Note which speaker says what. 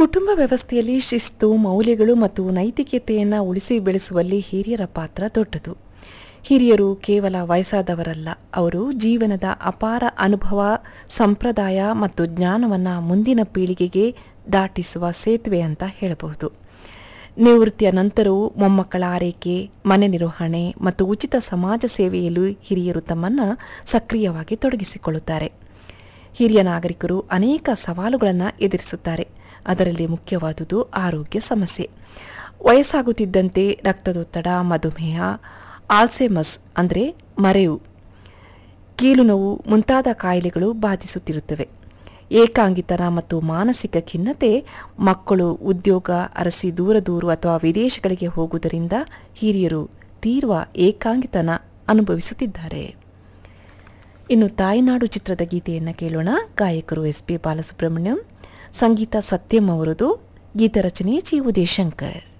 Speaker 1: ಕುಟುಂಬ ವ್ಯವಸ್ಥೆಯಲ್ಲಿ ಶಿಸ್ತು ಮೌಲ್ಯಗಳು ಮತ್ತು ನೈತಿಕತೆಯನ್ನು ಉಳಿಸಿ ಬೆಳೆಸುವಲ್ಲಿ ಹಿರಿಯರ ಪಾತ್ರ ದೊಡ್ಡದು ಹಿರಿಯರು ಕೇವಲ ವಯಸ್ಸಾದವರಲ್ಲ ಅವರು ಜೀವನದ ಅಪಾರ ಅನುಭವ ಸಂಪ್ರದಾಯ ಮತ್ತು ಜ್ಞಾನವನ್ನು ಮುಂದಿನ ಪೀಳಿಗೆಗೆ ದಾಟಿಸುವ ಸೇತುವೆ ಅಂತ ಹೇಳಬಹುದು ನಿವೃತ್ತಿಯ ನಂತರವೂ ಮೊಮ್ಮಕ್ಕಳ ಆರೈಕೆ ಮನೆ ನಿರ್ವಹಣೆ ಮತ್ತು ಉಚಿತ ಸಮಾಜ ಸೇವೆಯಲ್ಲೂ ಹಿರಿಯರು ತಮ್ಮನ್ನು ಸಕ್ರಿಯವಾಗಿ ತೊಡಗಿಸಿಕೊಳ್ಳುತ್ತಾರೆ ಹಿರಿಯ ನಾಗರಿಕರು ಅನೇಕ ಸವಾಲುಗಳನ್ನು ಎದುರಿಸುತ್ತಾರೆ ಅದರಲ್ಲಿ ಮುಖ್ಯವಾದುದು ಆರೋಗ್ಯ ಸಮಸ್ಯೆ ವಯಸ್ಸಾಗುತ್ತಿದ್ದಂತೆ ರಕ್ತದೊತ್ತಡ ಮಧುಮೇಹ ಆಲ್ಸೆಮಸ್ ಅಂದರೆ ಮರೆವು ಕೀಲು ನೋವು ಮುಂತಾದ ಕಾಯಿಲೆಗಳು ಬಾಧಿಸುತ್ತಿರುತ್ತವೆ ಏಕಾಂಗಿತನ ಮತ್ತು ಮಾನಸಿಕ ಖಿನ್ನತೆ ಮಕ್ಕಳು ಉದ್ಯೋಗ ಅರಸಿ ದೂರ ದೂರು ಅಥವಾ ವಿದೇಶಗಳಿಗೆ ಹೋಗುವುದರಿಂದ ಹಿರಿಯರು ತೀವ್ರ ಏಕಾಂಗಿತನ ಅನುಭವಿಸುತ್ತಿದ್ದಾರೆ ಇನ್ನು ತಾಯ್ನಾಡು ಚಿತ್ರದ ಗೀತೆಯನ್ನು ಕೇಳೋಣ ಗಾಯಕರು ಎಸ್ ಪಿ ಬಾಲಸುಬ್ರಹ್ಮಣ್ಯಂ ಸಂಗೀತ ಸತ್ಯಂ ಅವರದು ಗೀತರಚನೆ ಜಿ ಉದಯಶಂಕರ್